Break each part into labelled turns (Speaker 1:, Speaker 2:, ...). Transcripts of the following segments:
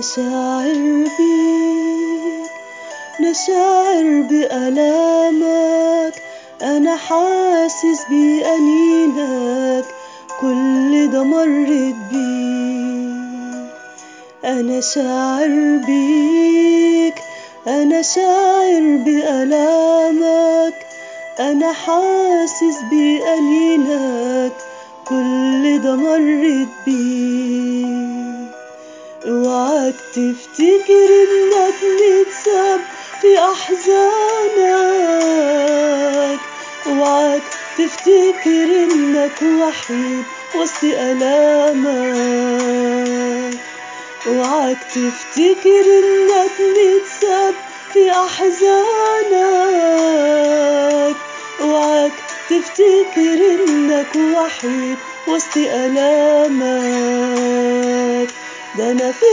Speaker 1: شاعر بيك أنا شاعر بألامك أنا حاسس بأنينك كل ده مرت بيه أنا شاعر بيك أنا شاعر بألامك أنا حاسس بأنينك كل ده مرت بيه اوعاك تفتكر انك متساب في احزانك اوعاك تفتكر انك وحيد وسط الامك اوعاك تفتكر انك متساب في احزانك اوعاك تفتكر انك وحيد وسط الامك ده انا في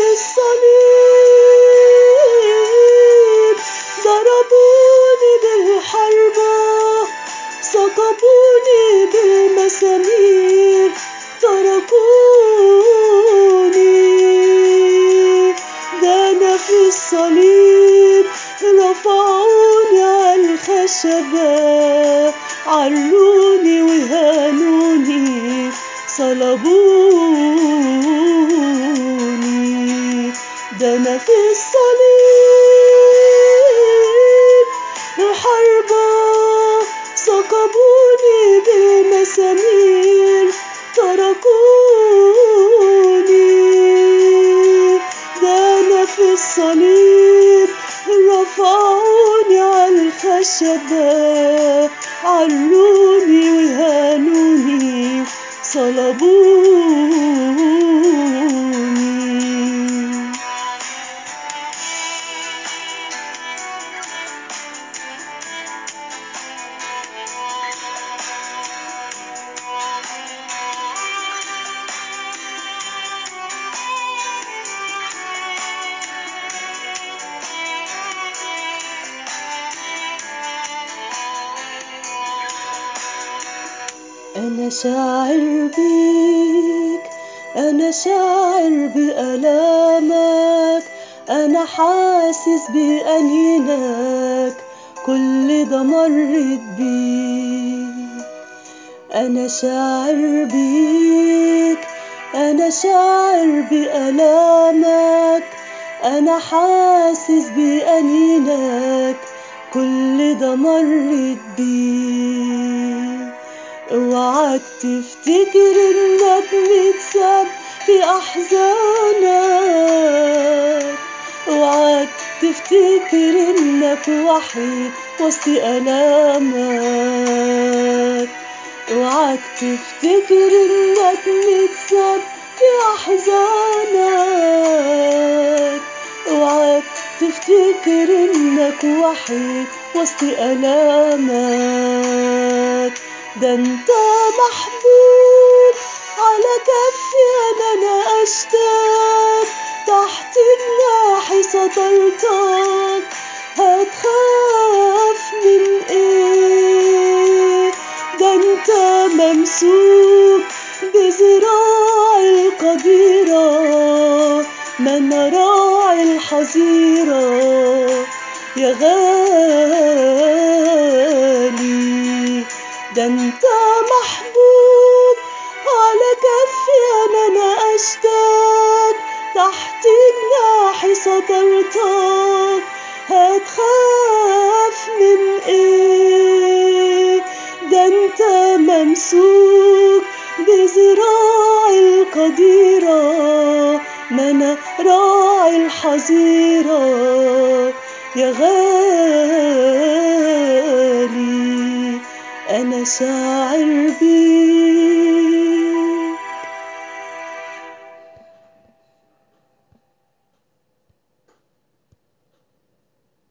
Speaker 1: الصليب ضربوني بالحربة صقبوني بالمسامير تركوني ده انا في الصليب رفعوني على الخشبة علوني وهانوني صلبوني ده انا في الصليب الحربة صقبوني بالمسامير تركوني ده انا في الصليب رفعوني على الخشبة علوني وهانوني صلبوني أنا شاعر بيك أنا شاعر بألامك أنا حاسس بأنينك كل ده مرت بيك أنا شاعر بيك أنا شاعر بألامك أنا حاسس بأنينك كل ده مرت بيك اوعاك تفتكر انك متساب في احزانك اوعاك تفتكر انك وحيد وسط الامك اوعاك تفتكر انك متساب في احزانك اوعاك تفتكر انك وحيد وسط الامك ده انت محبوب على كفي انا انا اشتاق تحت جناحي سترتك هتخاف من ايه ده انت ممسوك بذراع القديرة من راعي الحظيرة يا غالي ده انت محبوب على كفي انا انا اشتاق تحت جناحي سترتك هتخاف من ايه ده انت ممسوك بذراع القديرة ما انا راعي الحظيرة يا غالي أنا شاعر بيك